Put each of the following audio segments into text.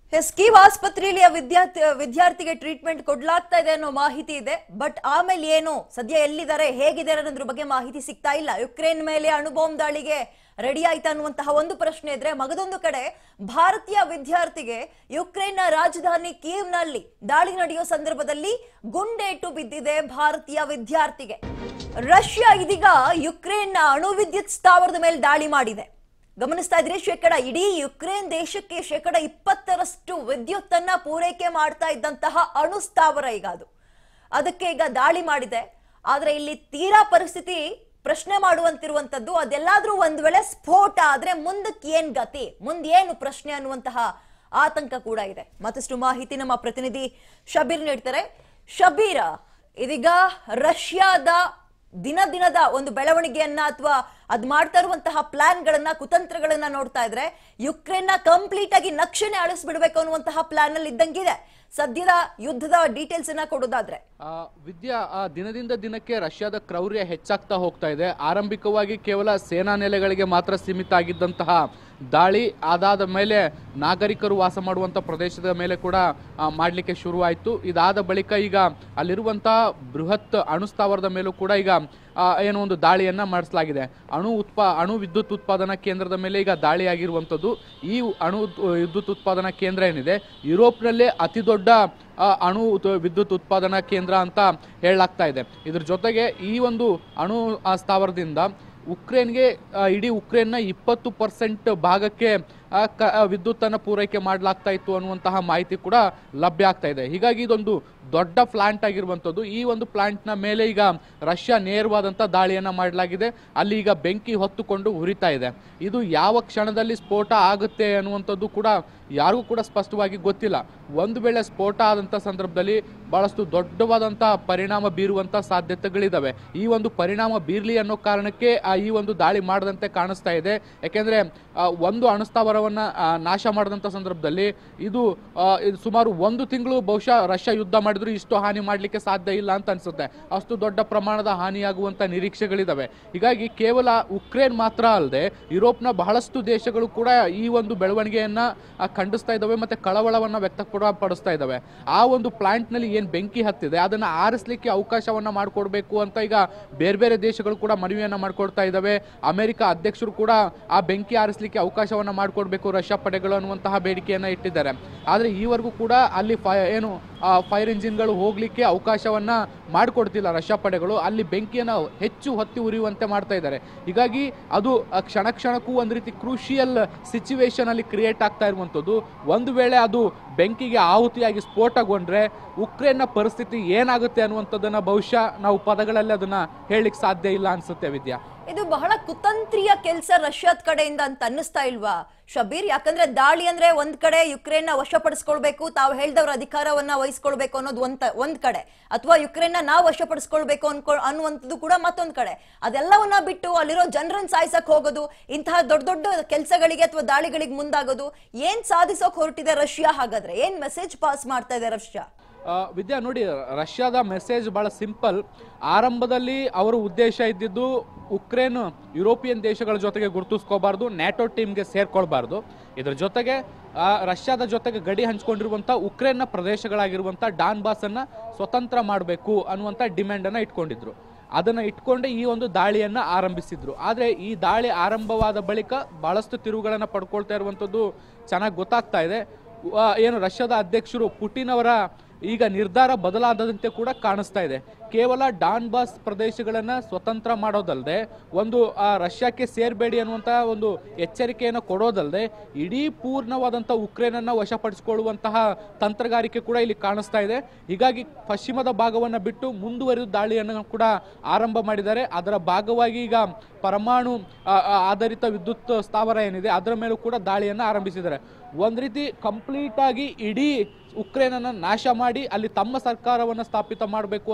S Kyiv ಆಸ್ಪತ್ರೆಯಲ್ಲಿ ಆ ವಿದ್ಯಾರ್ಥಿ ವಿದ್ಯಾರ್ಥಿಗೆ ಟ್ರೀಟ್ಮೆಂಟ್ ಕೊಡ್ಲಾಗ್ತಾ ಇದೆ ಅನ್ನೋ ಮಾಹಿತಿ ಇದೆ ಬಟ್ ಆಮೇಲೆ ಏನು ಸದ್ಯ ಎಲ್ಲಿದ್ದಾರೆ ಹೇಗಿದ್ದಾರೆ ಅನ್ನೋದ್ರ ಬಗ್ಗೆ ಮಾಹಿತಿ ಸಿಗ್ತಾ ಇಲ್ಲ ಯುಕ್ರೇನ್ ಮೇಲೆ ಅಣುಬಾಂಬ್ ದಾಳಿಗೆ ರೆಡಿ ಆಯ್ತಾ ಅನ್ನುವಂತಹ ಒಂದು ಪ್ರಶ್ನೆ ಇದ್ರೆ ಮಗದೊಂದು ಕಡೆ ಭಾರತೀಯ ವಿದ್ಯಾರ್ಥಿಗೆ ಯುಕ್ರೇನ್ನ ರಾಜಧಾನಿ ಕೀವ್ನಲ್ಲಿ ದಾಳಿ ನಡೆಯೋ ಸಂದರ್ಭದಲ್ಲಿ ಗುಂಡೇಟು ಬಿದ್ದಿದೆ ಭಾರತೀಯ ವಿದ್ಯಾರ್ಥಿಗೆ ರಷ್ಯಾ ಇದೀಗ ಯುಕ್ರೇನ್ನ ಅಣು ವಿದ್ಯುತ್ ಸ್ಥಾವರದ ಮೇಲೆ ದಾಳಿ ಮಾಡಿದೆ ಗಮನಿಸ್ತಾ ಇದ್ರೆ ಶೇಕಡ ಇಡೀ ಯುಕ್ರೇನ್ ದೇಶಕ್ಕೆ ಶೇಕಡ ಇಪ್ಪತ್ತರಷ್ಟು ವಿದ್ಯುತ್ ಅನ್ನ ಪೂರೈಕೆ ಮಾಡ್ತಾ ಇದ್ದಂತಹ ಅಣು ಸ್ಥಾವರ ಈಗ ಅದು ಅದಕ್ಕೆ ಈಗ ದಾಳಿ ಮಾಡಿದೆ ಆದ್ರೆ ಇಲ್ಲಿ ತೀರಾ ಪರಿಸ್ಥಿತಿ ಪ್ರಶ್ನೆ ಮಾಡುವಂತಿರುವಂತದ್ದು ಅದೆಲ್ಲಾದ್ರೂ ಒಂದ್ ವೇಳೆ ಸ್ಫೋಟ ಆದ್ರೆ ಮುಂದಕ್ಕೆ ಏನ್ ಗತಿ ಮುಂದೆ ಏನು ಪ್ರಶ್ನೆ ಅನ್ನುವಂತಹ ಆತಂಕ ಕೂಡ ಇದೆ ಮತ್ತಷ್ಟು ಮಾಹಿತಿ ನಮ್ಮ ಪ್ರತಿನಿಧಿ ಶಬೀರ್ ನೀಡ್ತಾರೆ ಶಬೀರ ಇದೀಗ ರಷ್ಯಾದ ದಿನ ದಿನದ ಒಂದು ಬೆಳವಣಿಗೆಯನ್ನ ಅಥವಾ ಅದ್ ಮಾಡ್ತಾ ಇರುವಂತಹ ಪ್ಲಾನ್ ಗಳನ್ನ ಕುತಂತ್ರಗಳನ್ನ ನೋಡ್ತಾ ಇದ್ರೆ ಯುಕ್ರೇನ್ ನ ಕಂಪ್ಲೀಟ್ ಆಗಿ ನಕ್ಷೆನೆ ಅಳಿಸ್ಬಿಡ್ಬೇಕು ಅನ್ನುವಂತಹ ಪ್ಲಾನ್ ಅಲ್ಲಿ ಇದ್ದಂಗಿದೆ ಸದ್ಯದ ಯುದ್ಧದ ಡೀಟೇಲ್ಸ್ ಅನ್ನ ಕೊಡೋದಾದ್ರೆ ಆ, ವಿದ್ಯಾ ಆ, ದಿನದಿಂದ ದಿನಕ್ಕೆ ರಷ್ಯಾದ ಕ್ರೌರ್ಯ ಹೆಚ್ಚಾಗ್ತಾ ಹೋಗ್ತಾ ಇದೆ ಆರಂಭಿಕವಾಗಿ ಕೇವಲ ಸೇನಾ ನೆಲೆಗಳಿಗೆ ಮಾತ್ರ ಸೀಮಿತ ಆಗಿದ್ದಂತಹ ದಾಳಿ ಅದಾದ ಮೇಲೆ ನಾಗರಿಕರು ವಾಸ ಮಾಡುವಂಥ ಪ್ರದೇಶದ ಮೇಲೆ ಕೂಡ ಆ, ಮಾಡಲಿಕ್ಕೆ ಶುರುವಾಯಿತು ಇದಾದ ಬಳಿಕ ಈಗ ಅಲ್ಲಿರುವಂತಹ ಬೃಹತ್ ಅಣು ಸ್ಥಾವರದ ಮೇಲೂ ಕೂಡ ಈಗ ಆ, ಏನೋ ಒಂದು ದಾಳಿಯನ್ನ ಮಾಡಿಸಲಾಗಿದೆ ಅಣು ಉತ್ಪಾ ಅಣು ವಿದ್ಯುತ್ ಉತ್ಪಾದನಾ ಕೇಂದ್ರದ ಮೇಲೆ ಈಗ ದಾಳಿಯಾಗಿರುವಂಥದ್ದು ಈ ಅಣು ಉತ್- ವಿದ್ಯುತ್ ಉತ್ಪಾದನಾ ಕೇಂದ್ರ ಏನಿದೆ ಯುರೋಪ್ನಲ್ಲೇ ಅತಿ ದೊಡ್ಡ ಆ, ಅಣು ಉತ್- ವಿದ್ಯುತ್ ಉತ್ಪಾದನಾ ಕೇಂದ್ರ ಅಂತ ಹೇಳಲಾಗ್ತಾ ಇದೆ ಇದ್ರ ಜೊತೆಗೆ ಈ ಒಂದು ಅಣು ಆ, ಸ್ಥಾವರದಿಂದ ಉಕ್ರೇನ್ಗೆ ಆ, ಇಡೀ ಉಕ್ರೇನ್ನ ಇಪ್ಪತ್ತು ಪರ್ಸೆಂಟ್ ಭಾಗಕ್ಕೆ ಆ, ಕ- ಆ, ವಿದ್ಯುತ್ತನ್ನು ಪೂರೈಕೆ ಮಾಡಲಾಗ್ತಾ ಇತ್ತು ಅನ್ನುವಂತಹ ಮಾಹಿತಿ ಕೂಡ ಲಭ್ಯ ಆಗ್ತಾ ಇದೆ ಹೀಗಾಗಿ ಇದೊಂದು ದೊಡ್ಡ ಪ್ಲಾಂಟ್ ಆಗಿರುವಂಥದ್ದು ಈ ಒಂದು ಪ್ಲಾಂಟ್ನ ಮೇಲೆ ಈಗ ರಷ್ಯಾ ನೇರವಾದಂಥ ದಾಳಿಯನ್ನು ಮಾಡಲಾಗಿದೆ ಅಲ್ಲಿ ಈಗ ಬೆಂಕಿ ಹೊತ್ತುಕೊಂಡು ಉರಿತಾ ಇದೆ ಇದು ಯಾವ ಕ್ಷಣದಲ್ಲಿ ಸ್ಫೋಟ ಆಗುತ್ತೆ ಅನ್ನುವಂಥದ್ದು ಕೂಡ ಯಾರಿಗೂ ಕೂಡ ಸ್ಪಷ್ಟವಾಗಿ ಗೊತ್ತಿಲ್ಲ ಒಂದು ವೇಳೆ ಸ್ಫೋಟ ಆದಂಥ ಸಂದರ್ಭದಲ್ಲಿ ಬಹಳಷ್ಟು ದೊಡ್ಡವಾದಂಥ ಪರಿಣಾಮ ಬೀರುವಂಥ ಸಾಧ್ಯತೆಗಳಿದ್ದಾವೆ ಈ ಒಂದು ಪರಿಣಾಮ ಬೀರಲಿ ಅನ್ನೋ ಕಾರಣಕ್ಕೆ ಆ ಈ ಒಂದು ದಾಳಿ ಮಾಡದಂತೆ ಕಾಣಿಸ್ತಾ ಇದೆ ಯಾಕೆಂದರೆ ಒಂದು ಅಣುಸ್ಥಾವರವನ್ನು ನಾಶ ಮಾಡಿದಂಥ ಸಂದರ್ಭದಲ್ಲಿ ಇದು ಆ, ಇದು ಸುಮಾರು ಒಂದು ತಿಂಗಳು ಬಹುಶಃ ರಷ್ಯಾ ಯುದ್ಧ ಮಾಡಿದ್ರು ಇಷ್ಟು ಹಾನಿ ಮಾಡಲಿಕ್ಕೆ ಸಾಧ್ಯ ಇಲ್ಲ ಅಂತ ಅನ್ಸುತ್ತೆ ಅಷ್ಟು ದೊಡ್ಡ ಪ್ರಮಾಣದ ಹಾನಿಯಾಗುವಂಥ ನಿರೀಕ್ಷೆಗಳಿದ್ದಾವೆ ಹೀಗಾಗಿ ಕೇವಲ ಉಕ್ರೇನ್ ಮಾತ್ರ ಅಲ್ಲದೆ ಯುರೋಪ್ನ ಬಹಳಷ್ಟು ದೇಶಗಳು ಕೂಡ ಈ ಒಂದು ಬೆಳವಣಿಗೆಯನ್ನ ಆ, ಖಂಡಿಸ್ತಾ ಇದ್ದಾವೆ ಮತ್ತೆ ಕಳವಳವನ್ನ ವ್ಯಕ್ತಪಡಿಸ್ತಾ ಇದ್ದಾವೆ ಆ ಒಂದು ಪ್ಲಾಂಟ್ನಲ್ಲಿ ಏನು ಬೆಂಕಿ ಹತ್ತಿದೆ ಅದನ್ನ ಆರಿಸಲಿಕ್ಕೆ ಅವಕಾಶವನ್ನ ಮಾಡಿಕೊಡ್ಬೇಕು ಅಂತ ಈಗ ಬೇರೆ ಬೇರೆ ದೇಶಗಳು ಕೂಡ ಮನವಿಯನ್ನ ಮಾಡ್ಕೊಡ್ತಾ ಇದ್ದಾವೆ ಅಮೆರಿಕ ಅಧ್ಯಕ್ಷರು ಕೂಡ ಆ ಬೆಂಕಿ ಆರಿಸಲಿಕ್ಕೆ ಅವಕಾಶವನ್ನ ಮಾಡಿಕೊಡ್ಬೇಕು ರಷ್ಯಾ ಪಡೆಗಳು ಅನ್ನುವಂತಹ ಬೇಡಿಕೆಯನ್ನ ಇಟ್ಟಿದ್ದಾರೆ ಆದರೆ ಈವರೆಗೂ ಕೂಡ ಅಲ್ಲಿ ಫೈ ಏನು ಫೈರ್ ಇಂಜಿನ್ಗಳು ಹೋಗ್ಲಿಕ್ಕೆ ಅವಕಾಶವನ್ನ ಮಾಡಿಕೊಡ್ತಿಲ್ಲ ರಷ್ಯಾ ಪಡೆಗಳು ಅಲ್ಲಿ ಬೆಂಕಿಯನ್ನು ಹೆಚ್ಚು ಹೊತ್ತಿ ಉರಿಯುವಂತೆ ಮಾಡ್ತಾ ಇದ್ದಾರೆ ಹೀಗಾಗಿ ಅದು ಆ, ಕ್ಷಣ ಕ್ಷಣಕ್ಕೂ ಒಂದು ರೀತಿ ಕ್ರೂಷಿಯಲ್ ಸಿಚುವೇಶನ್ ಅಲ್ಲಿ ಕ್ರಿಯೇಟ್ ಆಗ್ತಾ ಇರುವಂಥದ್ದು ಒಂದು ವೇಳೆ ಅದು ಬೆಂಕಿಗೆ ಆಹುತಿಯಾಗಿ ಸ್ಫೋಟಗೊಂಡ್ರೆ ಉಕ್ರೇನ್ನ ಪರಿಸ್ಥಿತಿ ಏನಾಗುತ್ತೆ ಅನ್ನುವಂಥದ್ದನ್ನ ಬಹುಶಃ ನಾವು ಪದಗಳಲ್ಲಿ ಅದನ್ನ ಹೇಳಲಿಕ್ಕೆ ಸಾಧ್ಯ ಇಲ್ಲ ಅನ್ಸುತ್ತೆ ವಿದ್ಯಾ ಇದು ಬಹಳ ಕುತಂತ್ರಿಯ ಕೆಲಸ ರಷ್ಯಾದ ಕಡೆಯಿಂದ ಅಂತ ಅನ್ನಿಸ್ತಾ ಇಲ್ವಾ ಶಬೀರ್ ಯಾಕಂದ್ರೆ ದಾಳಿ ಅಂದ್ರೆ ಒಂದ್ ಕಡೆ ಯುಕ್ರೇನ್ ನ ವಶಪಡಿಸ್ಕೊಳ್ಬೇಕು ತಾವು ಹೇಳ್ದವ್ರ ಅಧಿಕಾರವನ್ನ ವಹಿಸ್ಕೊಳ್ಬೇಕು ಅನ್ನೋದು ಒಂದ್ ಒಂದ್ ಕಡೆ ಅಥವಾ ಯುಕ್ರೇನ್ ನ ನಾವು ವಶಪಡಿಸ್ಕೊಳ್ಬೇಕು ಅನ್ಕೊ ಅನ್ನುವಂಥದ್ದು ಕೂಡ ಮತ್ತೊಂದ್ ಕಡೆ ಅದೆಲ್ಲವನ್ನ ಬಿಟ್ಟು ಅಲ್ಲಿರೋ ಜನರನ್ನ ಸಾಯಿಸಕ್ ಹೋಗೋದು ಇಂತಹ ದೊಡ್ಡ ದೊಡ್ಡ ಕೆಲಸಗಳಿಗೆ ಅಥವಾ ದಾಳಿಗಳಿಗೆ ಮುಂದಾಗೋದು ಏನ್ ಸಾಧಿಸೋಕ್ ಹೊರಟಿದೆ ರಷ್ಯಾ ಹಾಗಾದ್ರೆ ಏನ್ ಮೆಸೇಜ್ ಪಾಸ್ ಮಾಡ್ತಾ ಇದೆ ರಷ್ಯಾ ಆ, ವಿದ್ಯಾ ನೋಡಿ ರಷ್ಯಾದ ಮೆಸೇಜ್ ಬಹಳ ಸಿಂಪಲ್ ಆರಂಭದಲ್ಲಿ ಅವರ ಉದ್ದೇಶ ಇದ್ದಿದ್ದು ಉಕ್ರೇನ್ ಯುರೋಪಿಯನ್ ದೇಶಗಳ ಜೊತೆಗೆ ಗುರುತಿಸ್ಕೋಬಾರ್ದು ನ್ಯಾಟೋ ಟೀಮ್ಗೆ ಸೇರ್ಕೊಳ್ಬಾರ್ದು ಇದ್ರ ಜೊತೆಗೆ ಆ, ರಷ್ಯಾದ ಜೊತೆಗೆ ಗಡಿ ಹಂಚ್ಕೊಂಡಿರುವಂಥ ಉಕ್ರೇನ್ನ ಪ್ರದೇಶಗಳಾಗಿರುವಂಥ ಡಾನ್ಬಾಸನ್ನು ಸ್ವತಂತ್ರ ಮಾಡಬೇಕು ಅನ್ನುವಂಥ ಡಿಮ್ಯಾಂಡನ್ನು ಇಟ್ಕೊಂಡಿದ್ರು ಅದನ್ನು ಇಟ್ಕೊಂಡೆ ಈ ಒಂದು ದಾಳಿಯನ್ನು ಆರಂಭಿಸಿದ್ರು ಆದರೆ ಈ ದಾಳಿ ಆರಂಭವಾದ ಬಳಿಕ ಬಹಳಷ್ಟು ತಿರುವುಗಳನ್ನು ಪಡ್ಕೊಳ್ತಾ ಇರುವಂಥದ್ದು ಚೆನ್ನಾಗಿ ಗೊತ್ತಾಗ್ತಾ ಇದೆ ಆ, ಏನು ರಷ್ಯಾದ ಅಧ್ಯಕ್ಷರು ಪುಟಿನ್ ಅವರ ಈಗ ನಿರ್ಧಾರ ಬದಲಾದಂತೆ ಕೂಡ ಕಾಣಿಸ್ತಾ ಇದೆ ಕೇವಲ ಡಾನ್ಬಾಸ್ ಪ್ರದೇಶಗಳನ್ನು ಸ್ವತಂತ್ರ ಮಾಡೋದಲ್ಲದೆ ಒಂದು ಆ, ರಷ್ಯಾಕ್ಕೆ ಸೇರಬೇಡಿ ಅನ್ನುವಂಥ ಒಂದು ಎಚ್ಚರಿಕೆಯನ್ನು ಕೊಡೋದಲ್ಲದೆ ಇಡೀ ಪೂರ್ಣವಾದಂಥ ಉಕ್ರೇನನ್ನು ವಶಪಡಿಸಿಕೊಳ್ಳುವಂತಹ ತಂತ್ರಗಾರಿಕೆ ಕೂಡ ಇಲ್ಲಿ ಕಾಣಿಸ್ತಾ ಇದೆ ಹೀಗಾಗಿ ಪಶ್ಚಿಮದ ಭಾಗವನ್ನು ಬಿಟ್ಟು ಮುಂದುವರಿದ ದಾಳಿಯನ್ನು ಕೂಡ ಆರಂಭ ಮಾಡಿದ್ದಾರೆ ಅದರ ಭಾಗವಾಗಿ ಈಗ ಪರಮಾಣು ಆ, ಆ, ಆಧಾರಿತ ವಿದ್ಯುತ್ ಸ್ಥಾವರ ಏನಿದೆ ಅದರ ಮೇಲೂ ಕೂಡ ದಾಳಿಯನ್ನು ಆರಂಭಿಸಿದ್ದಾರೆ ಒಂದು ರೀತಿ ಕಂಪ್ಲೀಟ್ ಆಗಿ ಇಡೀ ಉಕ್ರೇನನ್ನು ನಾಶ ಮಾಡಿ ಅಲ್ಲಿ ತಮ್ಮ ಸರ್ಕಾರವನ್ನು ಸ್ಥಾಪಿತ ಮಾಡಬೇಕು ಅನ್ನುವಂಥ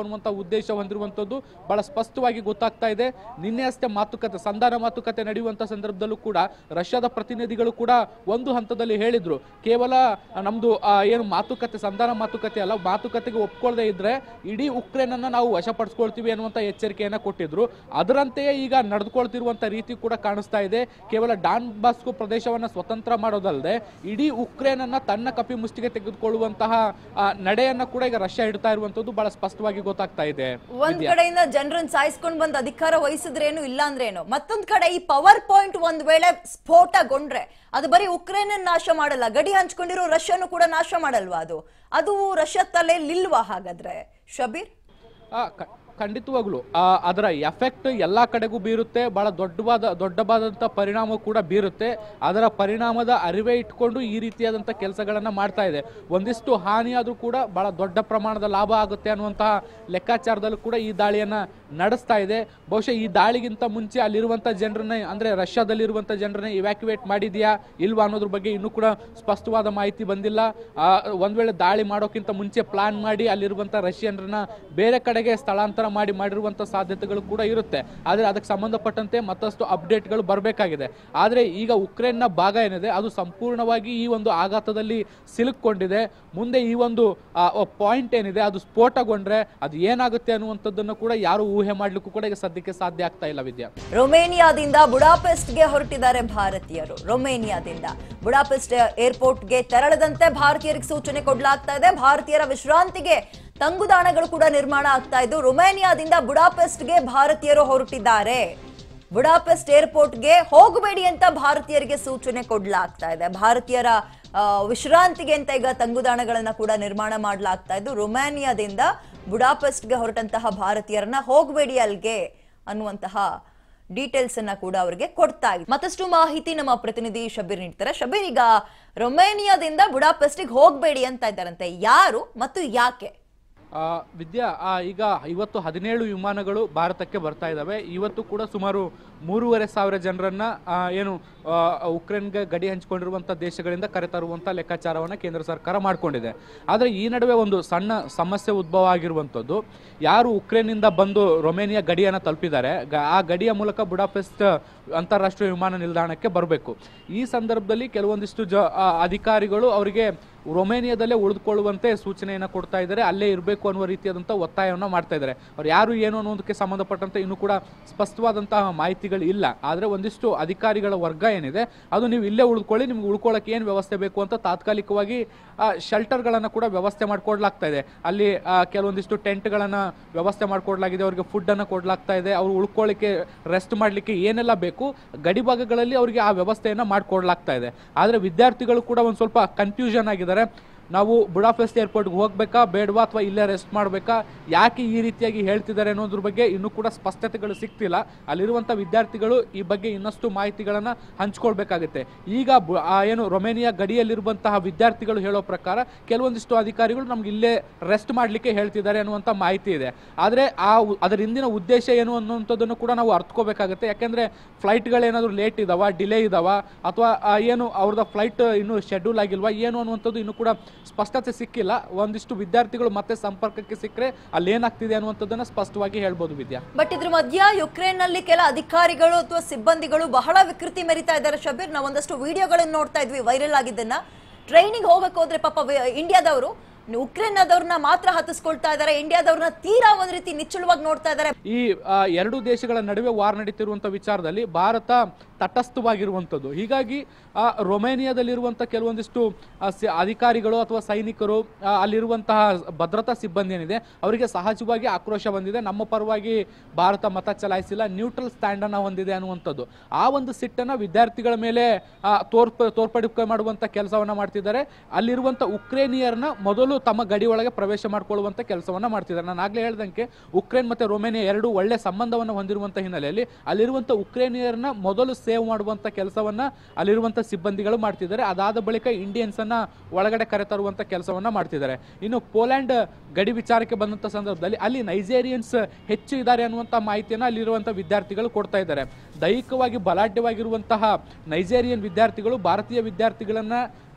ಉದ್ದೇಶ ಹೊಂದಿರುವಂಥದ್ದು ಬಹಳ ಸ್ಪಷ್ಟವಾಗಿ ಗೊತ್ತಾಗ್ತಾ ಇದೆ ನಿನ್ನೆ ಅಷ್ಟೇ ಮಾತುಕತೆ ಸಂಧಾನ ಮಾತುಕತೆ ನಡೆಯುವಂತ ಸಂದರ್ಭದಲ್ಲೂ ಕೂಡ ರಷ್ಯಾದ ಪ್ರತಿನಿಧಿಗಳು ಕೂಡ ಒಂದು ಹಂತದಲ್ಲಿ ಹೇಳಿದ್ರು ಕೇವಲ ನಮ್ದು ಆ, ಏನು ಮಾತುಕತೆ ಸಂಧಾನ ಮಾತುಕತೆ ಅಲ್ಲ ಮಾತುಕತೆಗೆ ಒಪ್ಕೊಳ್ಳದೆ ಇದ್ರೆ ಇಡೀ ಉಕ್ರೇನ್ ಅನ್ನ ನಾವು ವಶಪಡಿಸ್ಕೊಳ್ತೀವಿ ಅನ್ನುವಂತ ಎಚ್ಚರಿಕೆಯನ್ನ ಕೊಟ್ಟಿದ್ರು ಅದರಂತೆಯೇ ಈಗ ನಡೆದುಕೊಳ್ತಿರುವಂತ ರೀತಿ ಕೂಡ ಕಾಣಿಸ್ತಾ ಇದೆ ಕೇವಲ ಡಾನ್ ಬಾಸ್ಕೋ ಪ್ರದೇಶವನ್ನ ಸ್ವತಂತ್ರ ಮಾಡೋದಲ್ಲದೆ ಇಡೀ ಉಕ್ರೇನ್ ಅನ್ನ ತನ್ನ ಕಪಿ ಮುಷ್ಟಿಗೆ ತೆಗೆದುಕೊಳ್ಳುವಂತಹ ಆ, ನಡೆಯನ್ನ ಕೂಡ ಈಗ ರಷ್ಯಾ ಇಡ್ತಾ ಇರುವಂತದ್ದು ಬಹಳ ಸ್ಪಷ್ಟವಾಗಿ ಗೊತ್ತಾಗ್ತಾ ಇದೆ ಒಂದ್ ಕಡೆಯಿಂದ ಜನರನ್ನ ಸಾಯಿಸ್ಕೊಂಡ್ ಬಂದ್ ಅಧಿಕಾರ ವಹಿಸಿದ್ರೇನು ಇಲ್ಲ ಅಂದ್ರೇನು ಮತ್ತೊಂದ್ ಕಡೆ ಈ ಪವರ್ ಪಾಯಿಂಟ್ ಒಂದ್ ವೇಳೆ ಸ್ಫೋಟಗೊಂಡ್ರೆ ಅದು ಬರೀ ಉಕ್ರೇನ್ ನಾಶ ಮಾಡಲ್ಲ ಗಡಿ ಹಂಚ್ಕೊಂಡಿರೋ ರಷ್ಯಾನು ಕೂಡ ನಾಶ ಮಾಡಲ್ವಾ ಅದು ಅದು ರಷ್ಯಾ ತಲೆಲಿಲ್ವಾ ಹಾಗಾದ್ರೆ ಶಬೀರ್ ಆ, ಕ- ಖಂಡಿತವಾಗ್ಲು ಆ, ಅದರ ಎಫೆಕ್ಟ್ ಎಲ್ಲ ಕಡೆಗೂ ಬೀರುತ್ತೆ ಬಹಳ ದೊಡ್ಡವಾದ ದೊಡ್ಡವಾದಂಥ ಪರಿಣಾಮ ಕೂಡ ಬೀರುತ್ತೆ ಅದರ ಪರಿಣಾಮದ ಅರಿವೇ ಇಟ್ಕೊಂಡು ಈ ರೀತಿಯಾದಂಥ ಕೆಲಸಗಳನ್ನು ಮಾಡ್ತಾ ಇದೆ ಒಂದಿಷ್ಟು ಹಾನಿಯಾದರೂ ಕೂಡ ಬಹಳ ದೊಡ್ಡ ಪ್ರಮಾಣದ ಲಾಭ ಆಗುತ್ತೆ ಅನ್ನುವಂತಹ ಲೆಕ್ಕಾಚಾರದಲ್ಲೂ ಕೂಡ ಈ ದಾಳಿಯನ್ನು ನಡೆಸ್ತಾ ಇದೆ ಬಹುಶಃ ಈ ದಾಳಿಗಿಂತ ಮುಂಚೆ ಅಲ್ಲಿರುವಂಥ ಜನರನ್ನ ಅಂದರೆ ರಷ್ಯಾದಲ್ಲಿರುವಂಥ ಜನರನ್ನ ಇವ್ಯಾಕ್ಯುವೇಟ್ ಮಾಡಿದೆಯಾ ಇಲ್ವಾ ಅನ್ನೋದ್ರ ಬಗ್ಗೆ ಇನ್ನೂ ಕೂಡ ಸ್ಪಷ್ಟವಾದ ಮಾಹಿತಿ ಬಂದಿಲ್ಲ ಆ, ಒಂದ್ ವೇಳೆ ದಾಳಿ ಮಾಡೋಕ್ಕಿಂತ ಮುಂಚೆ ಪ್ಲಾನ್ ಮಾಡಿ ಅಲ್ಲಿರುವಂಥ ರಷ್ಯನ್ರನ್ನ ಬೇರೆ ಕಡೆಗೆ ಸ್ಥಳಾಂತರ ಮಾಡಿ ಮಾಡಿರುವಂಥ ಸಾಧ್ಯತೆಗಳು ಕೂಡ ಇರುತ್ತೆ ಆದರೆ ಅದಕ್ಕೆ ಸಂಬಂಧಪಟ್ಟಂತೆ ಮತ್ತಷ್ಟು ಅಪ್ಡೇಟ್ಗಳು ಬರಬೇಕಾಗಿದೆ ಆದರೆ ಈಗ ಉಕ್ರೇನ್ನ ಭಾಗ ಏನಿದೆ ಅದು ಸಂಪೂರ್ಣವಾಗಿ ಈ ಒಂದು ಆಘಾತದಲ್ಲಿ ಸಿಲುಕೊಂಡಿದೆ ಮುಂದೆ ಈ ಒಂದು ಪಾಯಿಂಟ್ ಏನಿದೆ ಅದು ಸ್ಫೋಟಗೊಂಡ್ರೆ ಅದು ಏನಾಗುತ್ತೆ ಅನ್ನುವಂಥದ್ದನ್ನು ಕೂಡ ಯಾರು ಊಹೆ ಮಾಡ್ಲಿಕ್ಕೂ ಕೂಡ ಈಗ ಸದ್ಯಕ್ಕೆ ಸಾಧ್ಯ ಆಗ್ತಾ ಇಲ್ಲ ವಿದ್ಯಾ ರೊಮೇನಿಯಾದಿಂದ ಬುಡಾಪೆಸ್ಟ್ಗೆ ಹೊರಟಿದ್ದಾರೆ ಭಾರತೀಯರು ರೊಮೇನಿಯಾದಿಂದ ಬುಡಾಪೆಸ್ಟ್ ಏರ್ಪೋರ್ಟ್ಗೆ ತೆರಳದಂತೆ ಭಾರತೀಯರಿಗೆ ಸೂಚನೆ ಕೊಡಲಾಗ್ತಾ ಇದೆ ಭಾರತೀಯರ ವಿಶ್ರಾಂತಿಗೆ ತಂಗುದಾಣಗಳು ಕೂಡ ನಿರ್ಮಾಣ ಆಗ್ತಾ ಇದ್ದು ರೊಮೇನಿಯಾದಿಂದ ಬುಡಾಪೆಸ್ಟ್ಗೆ ಭಾರತೀಯರು ಹೊರಟಿದ್ದಾರೆ ಬುಡಾಪೆಸ್ಟ್ ಏರ್ಪೋರ್ಟ್ಗೆ ಹೋಗಬೇಡಿ ಅಂತ ಭಾರತೀಯರಿಗೆ ಸೂಚನೆ ಕೊಡಲಾಗ್ತಾ ಇದೆ ಭಾರತೀಯರ ಆ, ವಿಶ್ರಾಂತಿಗೆ ಅಂತ ಈಗ ತಂಗುದಾಣಗಳನ್ನ ಕೂಡ ನಿರ್ಮಾಣ ಮಾಡಲಾಗ್ತಾ ಇದ್ದು ರೊಮೇನಿಯಾದಿಂದ ಬುಡಾಪೆಸ್ಟ್ಗೆ ಹೊರಟಂತಹ ಭಾರತೀಯರನ್ನ ಹೋಗಬೇಡಿ ಅಲ್ಗೆ ಅನ್ನುವಂತಹ ಡೀಟೇಲ್ಸ್ ಅನ್ನ ಕೂಡ ಅವರಿಗೆ ಕೊಡ್ತಾ ಇದೆ ಮತ್ತಷ್ಟು ಮಾಹಿತಿ ನಮ್ಮ ಪ್ರತಿನಿಧಿ ಶಬೀರ್ ನೀಡ್ತಾರೆ ಶಬೀರ್ ಈಗ ರೊಮೇನಿಯಾದಿಂದ ಬುಡಾಪೆಸ್ಟಿಗೆ ಹೋಗಬೇಡಿ ಅಂತ ಇದ್ದಾರಂತೆ ಯಾರು ಮತ್ತು ಯಾಕೆ ಆ, ವಿದ್ಯಾ ಆ, ಈಗ ಇವತ್ತು ಹದಿನೇಳು ವಿಮಾನಗಳು ಭಾರತಕ್ಕೆ ಬರ್ತಾ ಇದ್ದಾವೆ ಇವತ್ತು ಕೂಡ ಸುಮಾರು ಮೂರುವರೆ ಸಾವಿರ ಜನರನ್ನ ಆ, ಏನು ಆ, ಉಕ್ರೇನ್ಗೆ ಗಡಿ ಹಂಚಿಕೊಂಡಿರುವಂಥ ದೇಶಗಳಿಂದ ಕರೆತರುವಂಥ ಲೆಕ್ಕಾಚಾರವನ್ನು ಕೇಂದ್ರ ಸರ್ಕಾರ ಮಾಡಿಕೊಂಡಿದೆ ಆದರೆ ಈ ನಡುವೆ ಒಂದು ಸಣ್ಣ ಸಮಸ್ಯೆ ಉದ್ಭವ ಆಗಿರುವಂಥದ್ದು ಯಾರು ಉಕ್ರೇನ್ನಿಂದ ಬಂದು ರೊಮೇನಿಯಾ ಗಡಿಯನ್ನು ತಲುಪಿದ್ದಾರೆ ಗ- ಆ ಗಡಿಯ ಮೂಲಕ ಬುಡಾಪೆಸ್ಟ್ ಅಂತಾರಾಷ್ಟ್ರೀಯ ವಿಮಾನ ನಿಲ್ದಾಣಕ್ಕೆ ಬರಬೇಕು ಈ ಸಂದರ್ಭದಲ್ಲಿ ಕೆಲವೊಂದಿಷ್ಟು ಜ ಆ, ಅಧಿಕಾರಿಗಳು ಅವರಿಗೆ ರೊಮೇನಿಯಾದಲ್ಲೇ ಉಳಿದುಕೊಳ್ಳುವಂತೆ ಸೂಚನೆಯನ್ನು ಕೊಡ್ತಾ ಇದ್ದಾರೆ ಅಲ್ಲೇ ಇರಬೇಕು ಅನ್ನುವ ರೀತಿಯಾದಂಥ ಒತ್ತಾಯವನ್ನು ಮಾಡ್ತಾ ಇದ್ದಾರೆ ಅವ್ರು ಯಾರು ಏನು ಅನ್ನೋದಕ್ಕೆ ಸಂಬಂಧಪಟ್ಟಂತೆ ಇನ್ನೂ ಕೂಡ ಸ್ಪಷ್ಟವಾದಂತಹ ಮಾಹಿತಿಗಳು ಇಲ್ಲ ಆದರೆ ಒಂದಿಷ್ಟು ಅಧಿಕಾರಿಗಳ ವರ್ಗ ಏನಿದೆ ಅದು ನೀವು ಇಲ್ಲೇ ಉಳ್ಕೊಳ್ಳಿ ನಿಮ್ಗೆ ಉಳ್ಕೊಳ್ಳೋಕೆ ಏನು ವ್ಯವಸ್ಥೆ ಬೇಕು ಅಂತ ತಾತ್ಕಾಲಿಕವಾಗಿ ಶೆಲ್ಟರ್ಗಳನ್ನು ಕೂಡ ವ್ಯವಸ್ಥೆ ಮಾಡಿಕೊಡ್ಲಾಗ್ತಾ ಇದೆ ಅಲ್ಲಿ ಆ, ಕೆಲವೊಂದಿಷ್ಟು ಟೆಂಟ್ಗಳನ್ನು ವ್ಯವಸ್ಥೆ ಮಾಡಿಕೊಡ್ಲಾಗಿದೆ ಅವರಿಗೆ ಫುಡ್ಡನ್ನು ಕೊಡ್ಲಾಗ್ತಾ ಇದೆ ಅವರು ಉಳ್ಕೊಳ್ಳಿಕ್ಕೆ ರೆಸ್ಟ್ ಮಾಡಲಿಕ್ಕೆ ಏನೆಲ್ಲ ಬೇಕು ಗಡಿ ಭಾಗಗಳಲ್ಲಿ ಅವರಿಗೆ ಆ ವ್ಯವಸ್ಥೆಯನ್ನು ಮಾಡಿಕೊಡ್ಲಾಗ್ತಾ ಇದೆ ಆದರೆ ವಿದ್ಯಾರ್ಥಿಗಳು ಕೂಡ ಒಂದು ಸ್ವಲ್ಪ ಕನ್ಫ್ಯೂಷನ್ ಆಗಿದ್ದಾರೆ ನಾವು ಬುಡಾಪೆಸ್ಟ್ ಏರ್ಪೋರ್ಟ್ಗೆ ಹೋಗ್ಬೇಕಾ ಬೇಡವಾ ಅಥವಾ ಇಲ್ಲೇ ರೆಸ್ಟ್ ಮಾಡಬೇಕಾ ಯಾಕೆ ಈ ರೀತಿಯಾಗಿ ಹೇಳ್ತಿದ್ದಾರೆ ಅನ್ನೋದ್ರ ಬಗ್ಗೆ ಇನ್ನೂ ಕೂಡ ಸ್ಪಷ್ಟತೆಗಳು ಸಿಗ್ತಿಲ್ಲ ಅಲ್ಲಿರುವಂಥ ವಿದ್ಯಾರ್ಥಿಗಳು ಈ ಬಗ್ಗೆ ಇನ್ನಷ್ಟು ಮಾಹಿತಿಗಳನ್ನು ಹಂಚ್ಕೊಳ್ಬೇಕಾಗುತ್ತೆ ಈಗ ಬು- ಆ ಏನು ರೊಮೇನಿಯಾ ಗಡಿಯಲ್ಲಿರುವಂತಹ ವಿದ್ಯಾರ್ಥಿಗಳು ಹೇಳೋ ಪ್ರಕಾರ ಕೆಲವೊಂದಿಷ್ಟು ಅಧಿಕಾರಿಗಳು ನಮ್ಗೆ ಇಲ್ಲೇ ರೆಸ್ಟ್ ಮಾಡಲಿಕ್ಕೆ ಹೇಳ್ತಿದ್ದಾರೆ ಅನ್ನುವಂಥ ಮಾಹಿತಿ ಇದೆ ಆದರೆ ಆ ಉ- ಅದರ ಹಿಂದಿನ ಉದ್ದೇಶ ಏನು ಅನ್ನುವಂಥದ್ದನ್ನು ಕೂಡ ನಾವು ಅರ್ಥಕೋಬೇಕಾಗುತ್ತೆ ಯಾಕೆಂದರೆ ಫ್ಲೈಟ್ಗಳೇನಾದರೂ ಲೇಟ್ ಇದಾವ ಡಿಲೇ ಇದಾವ ಅಥವಾ ಆ, ಏನು ಅವ್ರದ್ದು ಫ್ಲೈಟ್ ಇನ್ನೂ ಶೆಡ್ಯೂಲ್ ಆಗಿಲ್ವಾ ಏನು ಅನ್ನುವಂಥದ್ದು ಇನ್ನೂ ಕೂಡ ಸ್ಪಷ್ಟತೆ ಸಿಕ್ಕಿಲ್ಲ ಒಂದಿಷ್ಟು ವಿದ್ಯಾರ್ಥಿಗಳು ಮತ್ತೆ ಸಂಪರ್ಕಕ್ಕೆ ಸಿಕ್ಕರೆ ಅಲ್ಲಿ ಏನಾಗ್ತಿದೆ ಅನ್ನುವಂಥದ್ದನ್ನು ಸ್ಪಷ್ಟವಾಗಿ ಹೇಳ್ಬೋದು ವಿದ್ಯಾ ಬಟ್ ಇದ್ರ ಮಧ್ಯ ಯುಕ್ರೇನ್ ನಲ್ಲಿ ಕೆಲ ಅಧಿಕಾರಿಗಳು ಅಥವಾ ಸಿಬ್ಬಂದಿಗಳು ಬಹಳ ವಿಕೃತಿ ಮೆರಿತಾ ಇದ್ದಾರೆ ಶಬೀರ್ ನಾವು ಒಂದಷ್ಟು ವಿಡಿಯೋಗಳನ್ನ ನೋಡ್ತಾ ಇದ್ವಿ ವೈರಲ್ ಆಗಿದ್ದನ್ನ ಟ್ರೈನಿಂಗ್ ಹೋಗಕ್ಕೆ ಹೋದ್ರೆ ಪಾಪ ವ- ಇಂಡಿಯಾದವರು ಉಕ್ರೇನ್ನದವ್ರನ್ನ ಮಾತ್ರ ಹತ್ತಿಸ್ಕೊಳ್ತಾ ಇದ್ದಾರೆ ಇಂಡಿಯಾದವ್ರನ್ನ ತೀರಾ ಒಂದ್ ರೀತಿ ನಿಚ್ಚಳವಾಗಿ ನೋಡ್ತಾ ಇದ್ದಾರೆ ಈ ಆ, ಎರಡು ದೇಶಗಳ ನಡುವೆ ವಾರ್ ನಡೀತಿರುವಂಥ ವಿಚಾರದಲ್ಲಿ ಭಾರತ ತಟಸ್ಥವಾಗಿರುವಂಥದ್ದು ಹೀಗಾಗಿ ಆ, ರೊಮೇನಿಯಾದಲ್ಲಿರುವಂಥ ಕೆಲವೊಂದಿಷ್ಟು ಆ, ಸಿ- ಅಧಿಕಾರಿಗಳು ಅಥವಾ ಸೈನಿಕರು ಆ, ಅಲ್ಲಿರುವಂತಹ ಭದ್ರತಾ ಸಿಬ್ಬಂದಿ ಏನಿದೆ ಅವರಿಗೆ ಸಹಜವಾಗಿ ಆಕ್ರೋಶ ಬಂದಿದೆ ನಮ್ಮ ಪರವಾಗಿ ಭಾರತ ಮತ ಚಲಾಯಿಸಿಲ್ಲ ನ್ಯೂಟ್ರಲ್ ಸ್ಟ್ಯಾಂಡನ್ನು ಹೊಂದಿದೆ ಅನ್ನುವಂಥದ್ದು ಆ ಒಂದು ಸಿಟ್ಟನ್ನು ವಿದ್ಯಾರ್ಥಿಗಳ ಮೇಲೆ ಆ, ತೋರ್ಪ ತೋರ್ಪಡಿಕೆ ಮಾಡುವಂಥ ಕೆಲಸವನ್ನು ಮಾಡ್ತಿದ್ದಾರೆ ಅಲ್ಲಿರುವಂಥ ಉಕ್ರೇನಿಯರ್ನ ಮೊದಲು ತಮ್ಮ ಗಡಿ ಒಳಗೆ ಪ್ರವೇಶ ಮಾಡ್ಕೊಳ್ಳುವಂಥ ಕೆಲಸವನ್ನು ಮಾಡ್ತಿದ್ದಾರೆ ನಾನು ಆಗಲೇ ಹೇಳ್ದಂಗೆ ಉಕ್ರೇನ್ ಮತ್ತು ರೊಮೇನಿಯಾ ಎರಡು ಒಳ್ಳೆ ಸಂಬಂಧವನ್ನು ಹೊಂದಿರುವಂಥ ಹಿನ್ನೆಲೆಯಲ್ಲಿ ಅಲ್ಲಿರುವಂಥ ಉಕ್ರೇನಿಯರ್ನ ಮೊದಲು ಸೇವ್ ಮಾಡುವಂಥ ಕೆಲಸವನ್ನು ಅಲ್ಲಿರುವಂಥ ಸಿಬ್ಬಂದಿಗಳು ಮಾಡ್ತಿದ್ದಾರೆ ಅದಾದ ಬಳಿಕ ಇಂಡಿಯನ್ಸನ್ನು ಒಳಗಡೆ ಕರೆತರುವಂಥ ಕೆಲಸವನ್ನು ಮಾಡ್ತಿದ್ದಾರೆ ಇನ್ನು ಪೋಲ್ಯಾಂಡ್ ಗಡಿ ವಿಚಾರಕ್ಕೆ ಬಂದಂಥ ಸಂದರ್ಭದಲ್ಲಿ ಅಲ್ಲಿ ನೈಜೇರಿಯನ್ಸ್ ಹೆಚ್ಚು ಇದ್ದಾರೆ ಅನ್ನುವಂಥ ಮಾಹಿತಿಯನ್ನು ಅಲ್ಲಿರುವಂಥ ವಿದ್ಯಾರ್ಥಿಗಳು ಕೊಡ್ತಾ ಇದ್ದಾರೆ ದೈಹಿಕವಾಗಿ ಬಲಾಢ್ಯವಾಗಿರುವಂತಹ ನೈಜೇರಿಯನ್ ವಿದ್ಯಾರ್ಥಿಗಳು ಭಾರತೀಯ ವಿದ್ಯಾರ್ಥಿಗಳನ್ನ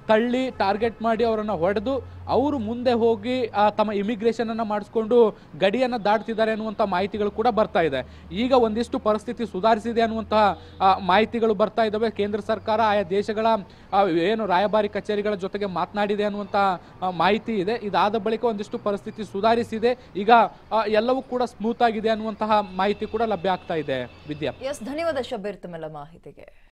ತಳ್ಳಿ ಟಾರ್ಗೆಟ್ ಮಾಡಿ ಅವರನ್ನು ಹೊಡೆದು ಅವರು ಮುಂದೆ ಹೋಗಿ ಆ, ತಮ್ಮ ಇಮಿಗ್ರೇಷನ್ ಅನ್ನ ಮಾಡಿಸ್ಕೊಂಡು ಗಡಿಯನ್ನು ದಾಟ್ತಿದ್ದಾರೆ ಅನ್ನುವಂಥ ಮಾಹಿತಿಗಳು ಕೂಡ ಬರ್ತಾ ಇದೆ ಈಗ ಒಂದಿಷ್ಟು ಪರಿಸ್ಥಿತಿ ಸುಧಾರಿಸಿದೆ ಅನ್ನುವಂತಹ ಆ, ಮಾಹಿತಿಗಳು ಬರ್ತಾ ಇದ್ದಾವೆ ಕೇಂದ್ರ ಸರ್ಕಾರ ಆಯಾ ದೇಶಗಳ ಆ, ಏನು ರಾಯಭಾರಿ ಕಚೇರಿಗಳ ಜೊತೆಗೆ ಮಾತನಾಡಿದೆ ಅನ್ನುವಂಥ ಆ, ಮಾಹಿತಿ ಇದೆ ಇದಾದ ಬಳಿಕ ಒಂದಿಷ್ಟು ಪರಿಸ್ಥಿತಿ ಸುಧಾರಿಸಿದೆ ಈಗ ಆ, ಎಲ್ಲವೂ ಕೂಡ ಸ್ಮೂತ್ ಆಗಿದೆ ಅನ್ನುವಂತಹ ಮಾಹಿತಿ ಕೂಡ ಲಭ್ಯ ಆಗ್ತಾ ಇದೆ ವಿದ್ಯಾ ಎಸ್ ಧನ್ಯವಾದ ಶಬೀರ್ ತಮ್ಮೆಲ್ಲ ಮಾಹಿತಿಗೆ